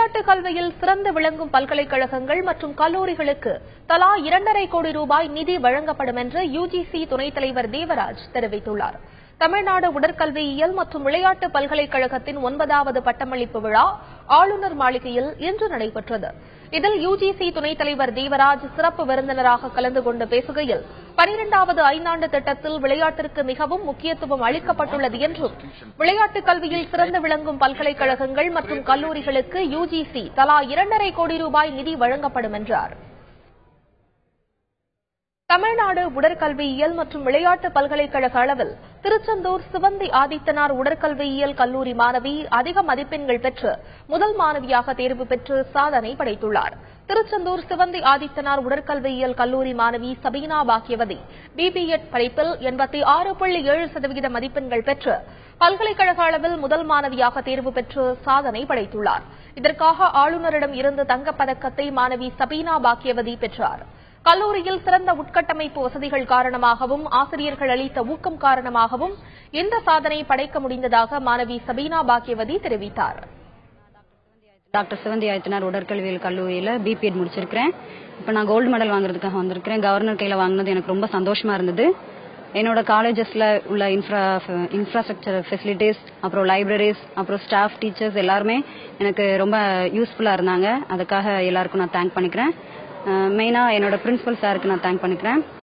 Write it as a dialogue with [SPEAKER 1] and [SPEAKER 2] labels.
[SPEAKER 1] விளையாட்டு கல்வியில் சிறந்து விளங்கும் பல்கலைக்கழகங்கள் மற்றும் கல்லூரிகளுக்கு தலா இரண்டரை கோடி ரூபாய் நிதி வழங்கப்படும் என்று யுஜிசி துணைத் தலைவர் தேவராஜ் தெரிவித்துள்ளார் தமிழ்நாடு உடற்கல்வியியல் மற்றும் விளையாட்டு பல்கலைக்கழகத்தின் ஒன்பதாவது பட்டமளிப்பு விழா ஆளுநர் மாளிகையில் இன்று நடைபெற்றது இதில் யுஜிசி துணைத் தலைவர் தேவராஜ் சிறப்பு விருந்தினராக கலந்து கொண்டு பேசுகையில் பனிரெண்டாவது ஐந்தாண்டு திட்டத்தில் விளையாட்டிற்கு மிகவும் முக்கியத்துவம் அளிக்கப்பட்டுள்ளது என்றும் விளையாட்டுக் கல்வியில் சிறந்து விளங்கும் பல்கலைக்கழகங்கள் மற்றும் கல்லூரிகளுக்கு யுஜிசி தலா இரண்டரை கோடி ரூபாய் நிதி வழங்கப்படும் என்றார் தமிழ்நாடு உடற்கல்வியியல் மற்றும் விளையாட்டு பல்கலைக்கழக அளவில் திருச்செந்தூர் சிவந்தி ஆதித்தனார் உடற்கல்வியியல் கல்லூரி மாணவி அதிக மதிப்பெண்கள் பெற்று முதல் மாணவியாக தேர்வு பெற்று சாதனை படைத்துள்ளார் திருச்செந்தூர் சிவந்தி ஆதித்தனார் உடற்கல்வியியல் கல்லூரி மாணவி சபீனா பாக்கியவதி பிபிஎட் படிப்பில் எண்பத்தி ஆறு புள்ளி ஏழு சதவீத மதிப்பெண்கள் பெற்று பல்கலைக்கழக அளவில் முதல் மாணவியாக தேர்வு பெற்று சாதனை படைத்துள்ளார் இதற்காக ஆளுநரிடம் இருந்து தங்கப்பதக்கத்தை மாணவி சபீனா பாக்கியவதி பெற்றார் கல்லூரியில் சிறந்த உட்கட்டமைப்பு வசதிகள் காரணமாகவும் ஆசிரியர்கள் அளித்த ஊக்கம் காரணமாகவும் இந்த சாதனை படைக்க முடிந்ததாக மாணவி சபீனா பாக்கியவதி தெரிவித்தார்
[SPEAKER 2] டாக்டர் சிவந்தி ஆயத்தினார் உடற்கல்வியல் கல்லூரியில் பிபிஎட் முடிச்சிருக்கிறேன் இப்போ நான் கோல்டு மெடல் வாங்குறதுக்காக வந்திருக்கிறேன் கவர்னர் கையில் வாங்கினது எனக்கு ரொம்ப சந்தோஷமா இருந்தது என்னோட காலேஜஸ்ல உள்ள இன்ஃப்ரா இன்ஃப்ராஸ்ட்ரக்சர் ஃபெசிலிட்டிஸ் அப்புறம் லைப்ரரிஸ் அப்புறம் ஸ்டாஃப் டீச்சர்ஸ் எல்லாருமே எனக்கு ரொம்ப யூஸ்ஃபுல்லாக இருந்தாங்க அதுக்காக எல்லாருக்கும் நான் தேங்க் பண்ணிக்கிறேன் மெயினாக என்னோட பிரின்சிபல் சாருக்கு நான் தேங்க் பண்ணிக்கிறேன்